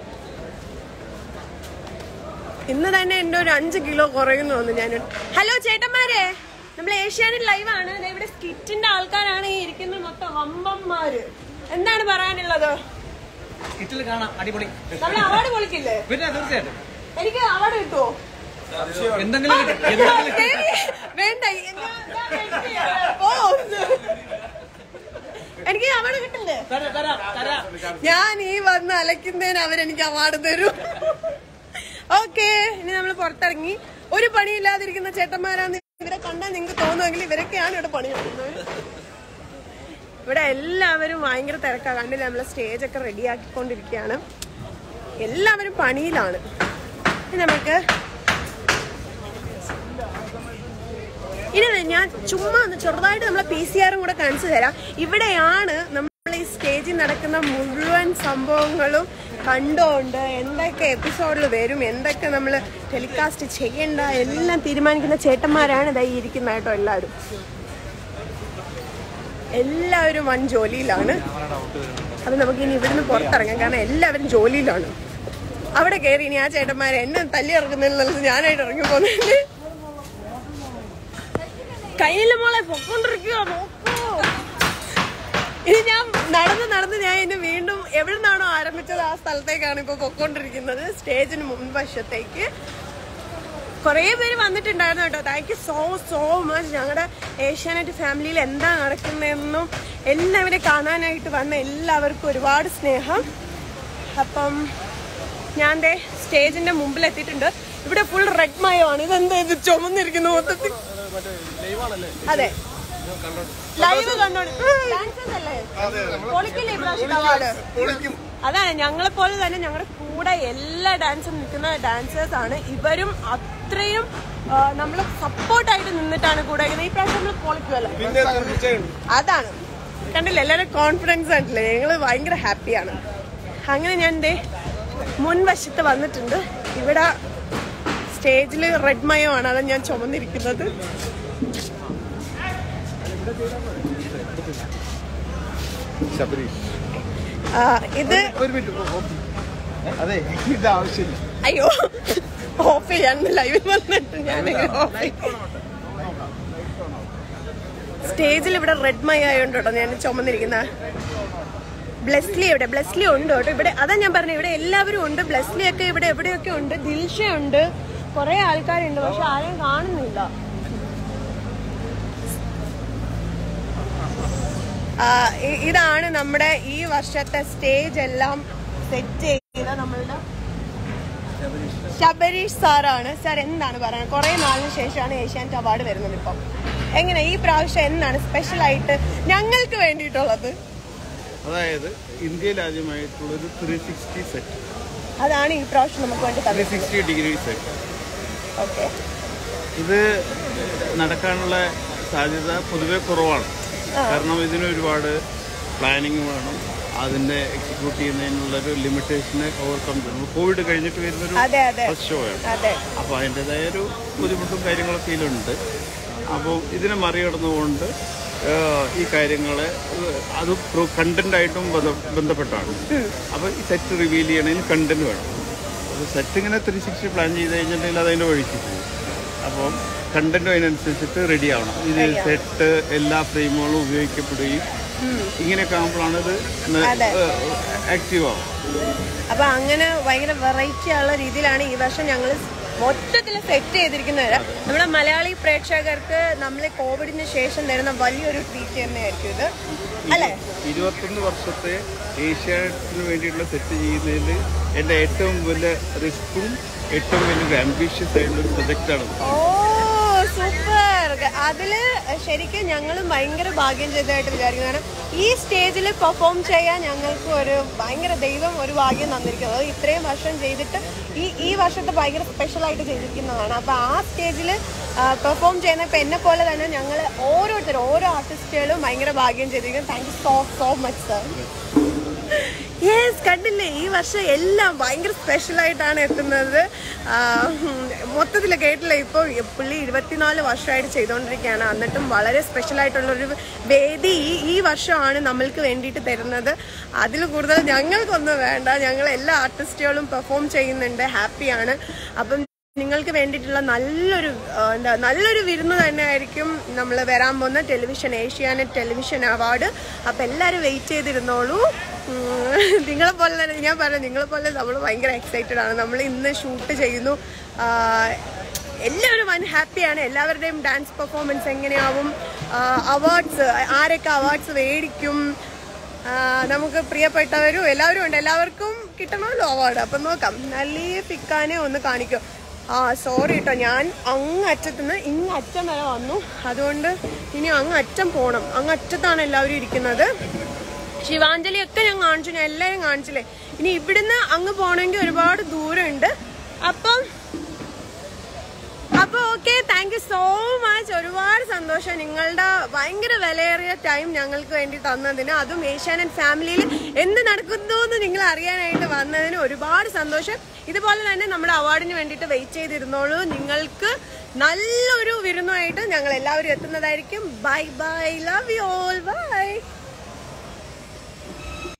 A: ഇന്ന് തന്നെ എന്റെ ഒരു അഞ്ച് കിലോ കുറയുന്നു തോന്നുന്നു ഞാൻ ഹലോ ചേട്ടന്മാരെ നമ്മൾ ഏഷ്യാനെറ്റ് ലൈവ് ആണ് ദേ ഇവിടെ സ്കിറ്റിന്റെ ആൾക്കാരാണ് ഈ ഇരിക്കുന്ന മൊത്തം വമ്പന്മാര് എന്താണ് പറയാനുള്ളത്
E: സ്കിറ്റിൽ കാണാം അടിപൊളി
A: നമ്മൾ അവാർഡ് പൊളിക്കില്ലേ
E: പിന്നെ തീർച്ചയായിട്ടും
A: എനിക്ക് അവാർഡ് കിട്ടുമോ
E: എന്തെങ്കിലും കിട്ടും. എന്തെങ്കിലും കിട്ടും.
A: ദേവി, വേണ്ട ഞാൻ- ഞാൻ wait ചെയ്യാം. പോ. എനിക്ക് അവാർഡ് കിട്ടില്ലേ ഞാൻ ഈ വന്ന് അലക്കുന്നതിന് അവരെനിക്ക് അവാർഡ് തരും ഓക്കെ ഇനി നമ്മൾ പുറത്തിറങ്ങി ഒരു പണിയില്ലാതിരിക്കുന്ന ചേട്ടന്മാരാന്ന് ഇവരെ കണ്ടാൽ നിങ്ങൾക്ക് തോന്നുമെങ്കിൽ ഇവരൊക്കെയാണ് ഇവിടെ പണി എടുക്കുന്നത് ഇവിടെ എല്ലാവരും ഭയങ്കര തിരക്കാ കണ്ടില്ല നമ്മളെ സ്റ്റേജ് ഒക്കെ റെഡിയാക്കിക്കൊണ്ടിരിക്കുകയാണ് എല്ലാവരും പണിയിലാണ് ഇനി നമുക്ക് ഇനി ഞാൻ ചുമ്മാ ഒന്ന് ചെറുതായിട്ട് നമ്മളെ പി സി ആറും കൂടെ കാണിച്ചു തരാം ഇവിടെയാണ് നമ്മൾ ഈ സ്റ്റേജിൽ നടക്കുന്ന മുഴുവൻ സംഭവങ്ങളും കണ്ടുകൊണ്ട് എന്തൊക്കെ എപ്പിസോഡിൽ വരും എന്തൊക്കെ നമ്മൾ ടെലികാസ്റ്റ് ചെയ്യണ്ട എല്ലാം തീരുമാനിക്കുന്ന ചേട്ടന്മാരാണ് ഇതായി ഇരിക്കുന്ന കേട്ടോ എല്ലാവരും എല്ലാവരും വൻ ജോലിയിലാണ് അത് നമുക്ക് ഇനി ഇവിടുന്ന് പുറത്തിറങ്ങാം കാരണം എല്ലാവരും ജോലിയിലാണ് അവിടെ കയറി ഇനി ആ ചേട്ടന്മാരെ എന്നെ തല്ലി ഇറങ്ങുന്നില്ലെന്നുള്ളത് ഞാനായിട്ട് ഇറങ്ങി പോകുന്നുണ്ട് കയ്യിലെ മോളെ പൊക്കോണ്ടിരിക്കുക നോക്കൂ ഇനി ഞാൻ നടന്ന് നടന്ന് ഞാൻ ഇനി വീണ്ടും എവിടെ നിന്നാണോ ആരംഭിച്ചത് ആ സ്ഥലത്തേക്കാണ് ഇപ്പൊ പൊക്കോണ്ടിരിക്കുന്നത് സ്റ്റേജിന് മുൻവശത്തേക്ക് കുറേ പേര് വന്നിട്ടുണ്ടായിരുന്നു കേട്ടോ thank you so so much ഞങ്ങളുടെ ഏഷ്യാനെറ്റ് ഫാമിലിയിൽ എന്താ നടക്കുന്നതെന്നും എല്ലാവരെ കാണാനായിട്ട് വന്ന എല്ലാവർക്കും ഒരുപാട് സ്നേഹം അപ്പം ഞാൻ ദേ സ്റ്റേജിന്റെ മുമ്പിൽ എത്തിയിട്ടുണ്ട് ഇവിടെ ഫുൾ റെഡ് മയമാണ് ഇതെന്താ ഇത് ചുമന്നിരിക്കുന്നു മൊത്തത്തിൽ അതെ ലൈവ് കണ്ടോണ്ട് ഡാൻസേഴ്സ് അല്ലേ പൊളിക്കില്ലേ ഇപ്രാവശ്യം അവാർഡ് അതാണ് ഞങ്ങളെ പോലെ തന്നെ ഞങ്ങളുടെ കൂടെ എല്ലാ ഡാൻസും നിൽക്കുന്ന ഡാൻസേഴ്സ് ആണ് ഇവരും അത്രയും നമ്മൾ സപ്പോർട്ടായിട്ട് നിന്നിട്ടാണ് കൂടെ നിൽക്കുന്നത്. ഈ പ്രാവശ്യം നമ്മൾ പൊളിക്കുമല്ലോ അതാണ് കണ്ടില്ല എല്ലാവരും കോൺഫിഡൻസ് കണ്ടില്ലേ ഞങ്ങള് ഭയങ്കര ഹാപ്പിയാണ് അങ്ങനെ ഞാൻ ദേ മുൻവശത്ത് വന്നിട്ടുണ്ട് ഇവിടെ സ്റ്റേജിൽ റെഡ് മയമാണ് അതാണ് ഞാൻ ചുമന്നിരിക്കുന്നത്
J: ശബരീഷ്
A: ആ, ഇത്
J: ഒരു മിനിറ്റ് അതെ ഇത് ആവശ്യമില്ല
A: അയ്യോ ഓഫ് ചെയ്യാൻ ലൈവിൽ വന്നിട്ട് ഞാൻ ഓഫ് സ്റ്റേജിൽ ഇവിടെ റെഡ് മൈ ആയോണ്ട് കേട്ടോ ഞാൻ ചുമന്നിരിക്കുന്ന ബ്ലെസ്ലി എവിടെ ബ്ലെസ്ലി ഉണ്ട് കേട്ടോ ഇവിടെ അതാ ഞാൻ പറഞ്ഞത് ഇവിടെ എല്ലാവരും ഉണ്ട് ബ്ലെസ്ലി ഒക്കെ ഇവിടെ എവിടെയൊക്കെ ഉണ്ട് ദിൽഷ ഉണ്ട് കുറെ ആൾക്കാരുണ്ട് പക്ഷെ ആരെയും കാണുന്നില്ല ആ, ഇ- ഇതാണ് നമ്മുടെ ഈ വർഷത്തെ സ്റ്റേജ് എല്ലാം സെറ്റ് ചെയ്ത നമ്മളുടെ ശബരീഷ് സാറാണ് സാർ എന്താണ് പറയുന്നത് കുറെ നാളിന് ശേഷമാണ് ഏഷ്യാനെറ്റ് അവാർഡ് വരുന്നത് ഇപ്പം എങ്ങനെ ഈ പ്രാവശ്യം എന്താണ് സ്പെഷ്യൽ ആയിട്ട് ഞങ്ങൾക്ക് വേണ്ടിയിട്ടുള്ളത്
J: അതായത് ഇന്ത്യയിൽ ആദ്യമായിട്ടുള്ളൊരു ത്രീ സിക്സ്റ്റി സെറ്റ്
A: അതാണ് ഈ പ്രാവശ്യം നമുക്ക് വേണ്ടി
J: ത്രീ
A: തന്നത്
J: സിക്സ്റ്റി ഡിഗ്രി സെറ്റ്
A: ഓക്കെ
J: ഇത് നടക്കാനുള്ള സാധ്യത പൊതുവെ കുറവാണ് കാരണം ഇതിന് ഒരുപാട് പ്ലാനിങ് വേണം അതിന്റെ എക്സിക്യൂട്ട് ചെയ്യുന്നതിനുള്ളൊരു ലിമിറ്റേഷനെ ഓവർകം ചെയ്യണം കോവിഡ് കഴിഞ്ഞിട്ട് വരുന്നൊരു
A: അതെ അതെ
J: ഫസ്റ്റ് ഷോ ആണ്
A: അതെ
J: അപ്പോൾ അതിൻ്റെതായ ഒരു ബുദ്ധിമുട്ടും കാര്യങ്ങളൊക്കെ ഇതിലുണ്ട് അപ്പോൾ ഇതിനെ മറികടന്നുകൊണ്ട് ഏഹ്, ഈ കാര്യങ്ങളെ ഏഹ്, അത് കണ്ടന്റായിട്ടും ബന്ധപ്പെട്ടാണ് അപ്പോൾ ഈ സെറ്റ് റിവീൽ ചെയ്യണമെങ്കിൽ കണ്ടന്റ് വേണം അപ്പോൾ സെറ്റ് ഇങ്ങനെ ത്രീ സിക്സ്റ്റി പ്ലാൻ ചെയ്ത് കഴിഞ്ഞിട്ടുണ്ടെങ്കിൽ അതിൻ്റെ വഴിക്ക് പോകും അപ്പം കണ്ടന്റും അതിനനുസരിച്ചിട്ട് റെഡി ആവണം ഇത് സെറ്റ് എല്ലാ ഫ്രെയിമുകളും ഉപയോഗിക്കപ്പെടുകയും ഇങ്ങനെയൊക്കെ ആകുമ്പോഴാണ് ഇത്
A: അതെ.
J: ആക്റ്റീവ് ആവും
A: അപ്പൊ അങ്ങനെ ഭയങ്കര വെറൈറ്റി ഉള്ള രീതിയിലാണ് ഈ വർഷം ഞങ്ങൾ മൊത്തത്തിൽ സെറ്റ് ചെയ്തിരിക്കുന്നത് നമ്മുടെ മലയാളി പ്രേക്ഷകർക്ക് നമ്മൾ കോവിഡിന് ശേഷം തരുന്ന വലിയൊരു ട്രീറ്റ് തന്നെയായിരിക്കും ഇത് അല്ലേ
J: ഇരുപത്തൊന്ന് വർഷത്തെ ഏഷ്യാനെറ്റിന് വേണ്ടിയിട്ടുള്ള സെറ്റ് ചെയ്യുന്നതിൽ എൻ്റെ ഏറ്റവും വലിയ റിസ്ക്കും ഏറ്റവും വലിയൊരു ആംബിഷ്യസ് ആയിട്ടുള്ള ഒരു പ്രൊജക്റ്റാണ്
A: ഓ സൂപ്പർ അതില് ശരിക്കും ഞങ്ങളും ഭയങ്കര ഭാഗ്യം ചെയ്തതായിട്ട് വിചാരിക്കുന്നു കാരണം ഈ സ്റ്റേജിൽ പെർഫോം ചെയ്യാൻ ഞങ്ങൾക്ക് ഒരു ഭയങ്കര ദൈവം ഒരു ഭാഗ്യം തന്നിരിക്കുന്നത് അത് ഇത്രയും വർഷം ചെയ്തിട്ട് ഈ ഈ വർഷത്തെ ഭയങ്കര സ്പെഷ്യൽ ആയിട്ട് ചെയ്തിരിക്കുന്നതാണ് അപ്പൊ ആ സ്റ്റേജിൽ പെർഫോം ചെയ്യുന്ന ഇപ്പൊ എന്നെ പോലെ തന്നെ ഞങ്ങൾ ഓരോരുത്തരും ഓരോ ആർട്ടിസ്റ്റുകളും ഭയങ്കര ഭാഗ്യം ചെയ്തിരിക്കുന്നു thank you so so much sir yes കണ്ടില്ലേ ഈ വർഷം എല്ലാം ഭയങ്കര സ്പെഷ്യൽ ആയിട്ടാണ് എത്തുന്നത് മൊത്തത്തിൽ കേട്ടില്ല ഇപ്പോൾ പുള്ളി ഇരുപത്തിനാല് വർഷമായിട്ട് ചെയ്തുകൊണ്ടിരിക്കുകയാണ് എന്നിട്ടും വളരെ സ്പെഷ്യൽ ആയിട്ടുള്ളൊരു വേദി ഈ ഈ വർഷമാണ് നമ്മൾക്ക് വേണ്ടിയിട്ട് തരുന്നത് അതിൽ കൂടുതൽ ഞങ്ങൾക്കൊന്നും വേണ്ട ഞങ്ങൾ എല്ലാ ആർട്ടിസ്റ്റുകളും പെർഫോം ചെയ്യുന്നുണ്ട് ഹാപ്പിയാണ് അപ്പം നിങ്ങൾക്ക് വേണ്ടിയിട്ടുള്ള നല്ലൊരു ആ, എന്താ നല്ലൊരു വിരുന്ന് തന്നെ ആയിരിക്കും നമ്മൾ വരാൻ പോകുന്ന ടെലിവിഷൻ ഏഷ്യാനെറ്റ് ടെലിവിഷൻ അവാർഡ് അപ്പം എല്ലാവരും വെയിറ്റ് ചെയ്തിരുന്നോളൂ ഉം, നിങ്ങളെ പോലെ തന്നെ ഞാൻ പറഞ്ഞു നിങ്ങളെ പോലെ നമ്മൾ ഭയങ്കര എക്സൈറ്റഡ് ആണ് നമ്മൾ ഇന്ന് ഷൂട്ട് ചെയ്യുന്നു ആ, എല്ലാവരും വൻ ഹാപ്പിയാണ് എല്ലാവരുടെയും ഡാൻസ് പെർഫോമൻസ് എങ്ങനെയാവും അവാർഡ്സ് ആരൊക്കെ അവാർഡ്സ് മേടിക്കും ആ, നമുക്ക് പ്രിയപ്പെട്ടവരും എല്ലാവരും ഉണ്ട് എല്ലാവർക്കും കിട്ടണമല്ലോ അവാർഡ് അപ്പം നോക്കാം നല്ല പിക്കാനെ ഒന്ന് കാണിക്കും ആ സോറി കേട്ടോ ഞാൻ അങ്ങ് അറ്റത്തുനിന്ന് ഇങ്ങ് അറ്റം വരെ വന്നു അതുകൊണ്ട് ഇനി അങ്ങ് അറ്റം പോകണം അങ്ങ് അറ്റത്താണ് എല്ലാവരും ഇരിക്കുന്നത് ശിവാഞ്ജലി ഒക്കെ ഞാൻ കാണിച്ചു ഞാൻ എല്ലാവരും കാണിച്ചില്ലേ ഇനി ഇവിടുന്ന് അങ്ങ് പോകണമെങ്കിൽ ഒരുപാട് ദൂരമുണ്ട് അപ്പം അപ്പൊ okay thank you so much ഒരുപാട് സന്തോഷം നിങ്ങളുടെ ഭയങ്കര വിലയേറിയ ടൈം ഞങ്ങൾക്ക് വേണ്ടി തന്നതിന് അതും ഏഷ്യാനെറ്റ് ഫാമിലിയിൽ എന്ത് നടക്കുന്നു എന്ന് നിങ്ങൾ അറിയാനായിട്ട് വന്നതിന് ഒരുപാട് സന്തോഷം ഇതുപോലെ തന്നെ നമ്മുടെ അവാർഡിന് വേണ്ടിയിട്ട് വെയിറ്റ് ചെയ്തിരുന്നോളൂ നിങ്ങൾക്ക് നല്ലൊരു വിരുന്നുമായിട്ട് ഞങ്ങൾ എല്ലാവരും എത്തുന്നതായിരിക്കും bye bye love you all by